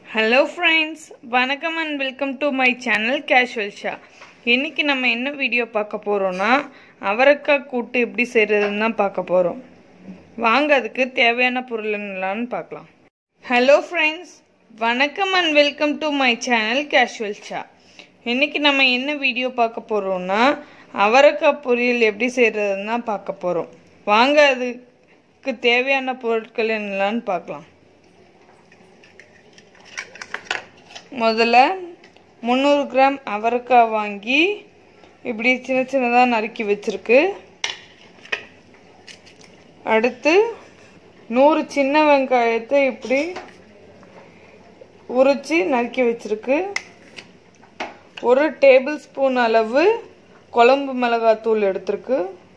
hello friends வணக்கம் and welcome to my channel casual ஷா இன்றைக்கி நம்ம என்ன வீடியோ பார்க்க போகிறோன்னா அவரைக்காய் கூட்டு எப்படி செய்கிறதுன்னு தான் பார்க்க போகிறோம் வாங்க அதுக்கு தேவையான பொருள் என்னலான்னு பார்க்கலாம் ஹலோ ஃப்ரெண்ட்ஸ் வணக்கம் and welcome to my channel casual ஷா இன்றைக்கி நம்ம என்ன வீடியோ பார்க்க போகிறோன்னா அவரைக்காய் பொரியல் எப்படி செய்கிறதுன்னு தான் பார்க்க போகிறோம் வாங்க அதுக்கு தேவையான பொருட்கள் என்னலான்னு பார்க்கலாம் முதல்ல முந்நூறு கிராம் அவரைக்காய் வாங்கி இப்படி சின்ன சின்னதாக நறுக்கி வச்சுருக்கு அடுத்து நூறு சின்ன வெங்காயத்தை இப்படி உரித்து நறுக்கி வச்சுருக்கு ஒரு டேபிள் ஸ்பூன் அளவு குழம்பு மிளகாத்தூள் எடுத்திருக்கு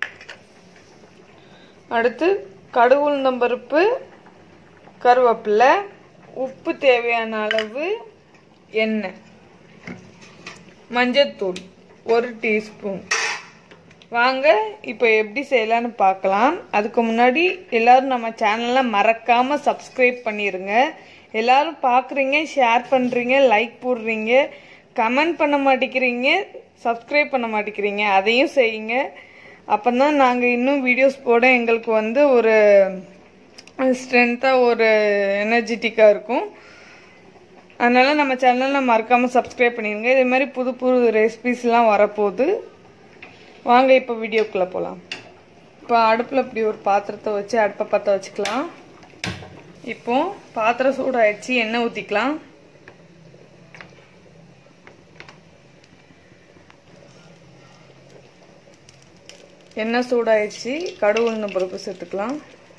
அடுத்து கடுகு உளுந்தம்பருப்பு கருவேப்பிலை உப்பு தேவையான அளவு எண்ணெய் மஞ்சத்தூள் ஒரு டீஸ்பூன் வாங்க இப்போ எப்படி செய்யலான்னு பார்க்கலாம் அதுக்கு முன்னாடி எல்லாரும் நம்ம சேனலை மறக்காமல் சப்ஸ்கிரைப் பண்ணிடுங்க எல்லாரும் பார்க்குறீங்க ஷேர் பண்ணுறீங்க லைக் போடுறீங்க கமெண்ட் பண்ண மாட்டேங்கிறீங்க சப்ஸ்கிரைப் பண்ண மாட்டேங்கிறீங்க அதையும் செய்யுங்க அப்போ தான் நாங்கள் இன்னும் வீடியோஸ் போட எங்களுக்கு வந்து ஒரு ஸ்ட்ரென்த்தாக ஒரு எனர்ஜெட்டிக்காக இருக்கும் அதனால் நம்ம சேனலில் மறக்காமல் சப்ஸ்கிரைப் பண்ணிடுங்க இதே மாதிரி புது புது ரெசிபிஸ்லாம் வரப்போகுது வாங்க இப்போ வீடியோக்குள்ளே போகலாம் இப்போ அடுப்பில் இப்படி ஒரு பாத்திரத்தை வச்சு அடுப்பை பற்ற வச்சுக்கலாம் இப்போ பாத்திரம் சூடாயிடுச்சு எண்ணெய் ஊற்றிக்கலாம் எண்ணெய் சூடாயிடுச்சு கடுகு உளுந்து பருப்பு சேர்த்துக்கலாம்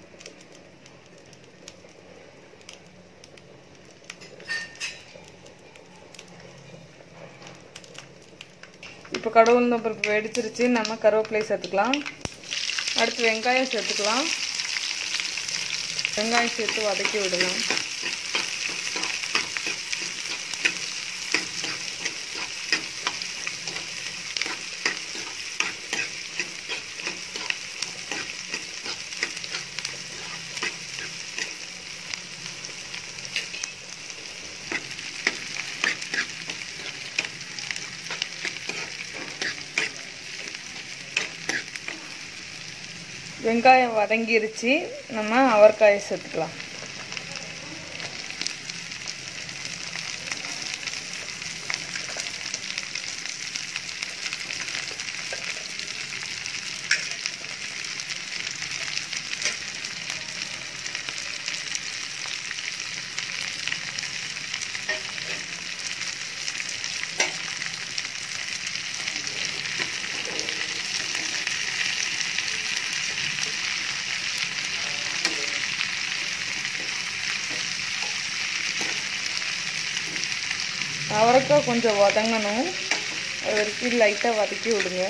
இப்போ கடவுள் உளுந்த பருப்பு வெடிச்சிருச்சு நம்ம கருவேப்பிலை சேர்த்துக்கலாம் அடுத்து வெங்காயம் சேர்த்துக்கலாம் வெங்காயம் சேர்த்து வதக்கி விடலாம் வெங்காயம் வதங்கிருச்சு நம்ம அவரைக்காயை சேர்த்துக்கலாம் அவரைக்காய் கொஞ்சம் வதங்கணும் அது வரைக்கும் லைட்டாக வதக்கி விடுங்க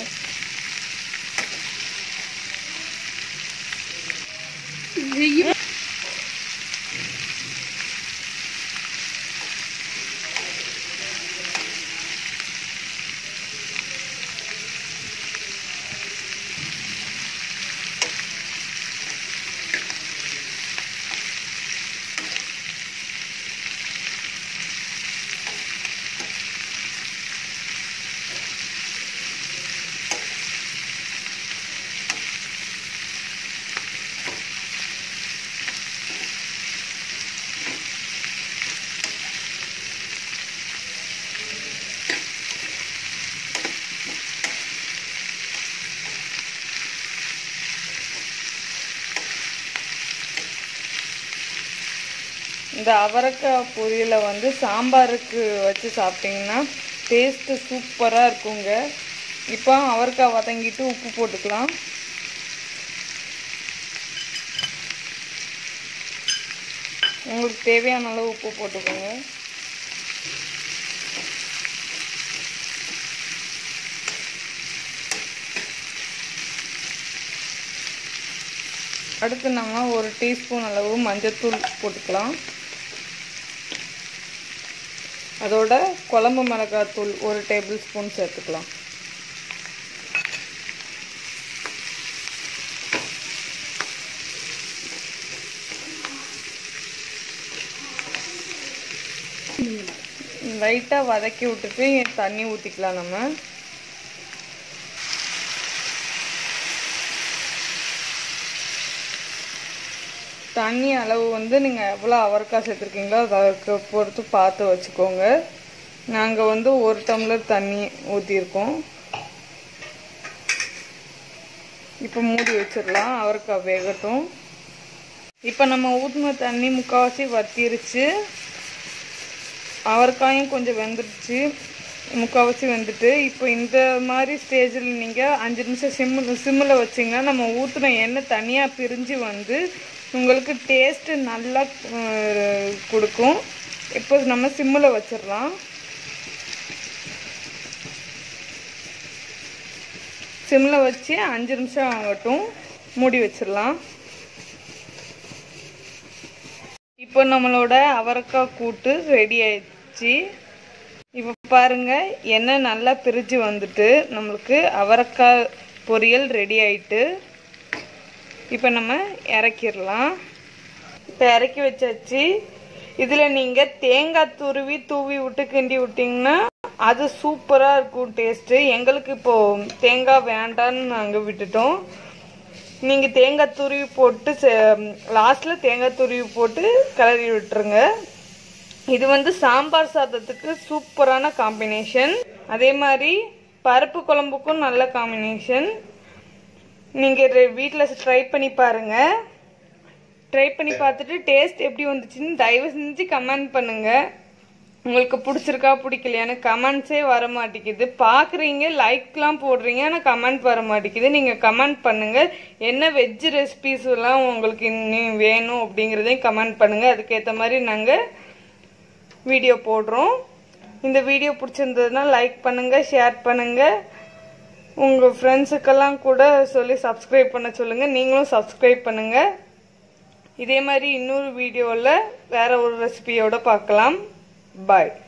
இந்த அவரைக்காய் பொரியலை வந்து சாம்பாருக்கு வச்சு சாப்பிட்டிங்கன்னா டேஸ்ட்டு சூப்பராக இருக்குங்க இப்போ அவரைக்காய் வதங்கிட்டு உப்பு போட்டுக்கலாம் உங்களுக்கு தேவையான அளவு உப்பு போட்டுக்கோங்க அடுத்து நம்ம ஒரு டீஸ்பூன் அளவு மஞ்சத்தூள் போட்டுக்கலாம் அதோட குழம்பு மிளகாத்தூள் ஒரு டேபிள் ஸ்பூன் சேர்த்துக்கலாம் லைட்டாக வதக்கி விட்டுட்டு தண்ணி ஊற்றிக்கலாம் நம்ம தண்ணி அளவு வந்து நீங்கள் எவ்வளோ அவரைக்காய் சேர்த்துருக்கீங்களோ அதற்கு பொறுத்து பார்த்து வச்சுக்கோங்க நாங்கள் வந்து ஒரு டம்ளர் தண்ணி ஊற்றிருக்கோம் இப்போ மூடி வச்சிடலாம் அவரைக்காய் வேகட்டும் இப்போ நம்ம ஊற்றின தண்ணி முக்கால்வாசி வத்திருச்சு அவரைக்காயும் கொஞ்சம் வெந்துடுச்சு முக்கால்வாசி வெந்துட்டு இப்போ இந்த மாதிரி ஸ்டேஜில் நீங்கள் அஞ்சு நிமிஷம் சிம்மு சிம்மில் வச்சிங்கன்னா நம்ம ஊற்றின எண்ணெய் தனியாக பிரிஞ்சு வந்து உங்களுக்கு டேஸ்ட்டு நல்லா அஹ், கொடுக்கும் இப்போ நம்ம சிம்மில் வச்சிடலாம் சிம்மில் வச்சு அஞ்சு நிமிஷம் ஆகட்டும் மூடி வச்சிடலாம் இப்போ நம்மளோட அவரைக்காய் கூட்டு ரெடி ஆயிடுச்சு இப்போ பாருங்க எண்ணெய் நல்லா பிரிஞ்சு வந்துட்டு நம்மளுக்கு அவரைக்காய் பொரியல் ரெடி ஆயிட்டு இப்போ நம்ம இறக்கிடலாம் இப்போ இறக்கி வச்சாச்சு இதில் நீங்கள் தேங்காய் துருவி தூவி விட்டு கிண்டி விட்டிங்கன்னா அது சூப்பராக இருக்கும் டேஸ்ட்டு எங்களுக்கு இப்போ தேங்காய் வேண்டான்னு நாங்கள் விட்டுட்டோம் நீங்கள் தேங்காய் துருவி போட்டு லாஸ்ட்டில் தேங்காய் துருவி போட்டு கிளறி விட்டுருங்க இது வந்து சாம்பார் சாதத்துக்கு சூப்பரான காம்பினேஷன் அதே மாதிரி பருப்பு குழம்புக்கும் நல்ல காம்பினேஷன் நீங்கள் வீட்டில் ட்ரை பண்ணி பாருங்க ட்ரை பண்ணி பார்த்துட்டு டேஸ்ட் எப்படி வந்துச்சுன்னு தயவு செஞ்சு கமெண்ட் பண்ணுங்க உங்களுக்கு பிடிச்சிருக்கா பிடிக்கலையான்னு கமெண்ட்ஸே வர மாட்டேங்குது பார்க்குறீங்க லைக்லாம் போடுறீங்க ஆனால் கமெண்ட் வர மாட்டேங்குது நீங்கள் கமெண்ட் பண்ணுங்க என்ன வெஜ் ரெசிபிஸ் எல்லாம் உங்களுக்கு இன்னும் வேணும் அப்படிங்கிறதையும் கமெண்ட் பண்ணுங்க அதுக்கேற்ற மாதிரி நாங்கள் வீடியோ போடுறோம் இந்த வீடியோ பிடிச்சிருந்ததுன்னா லைக் பண்ணுங்க ஷேர் பண்ணுங்க உங்க ஃப்ரெண்ட்ஸுக்கெல்லாம் கூட சொல்லி சப்ஸ்கிரைப் பண்ண சொல்லுங்க நீங்களும் சப்ஸ்கிரைப் பண்ணுங்க இதே மாதிரி இன்னொரு வீடியோவில் வேற ஒரு ரெசிபியோட பார்க்கலாம் பாய்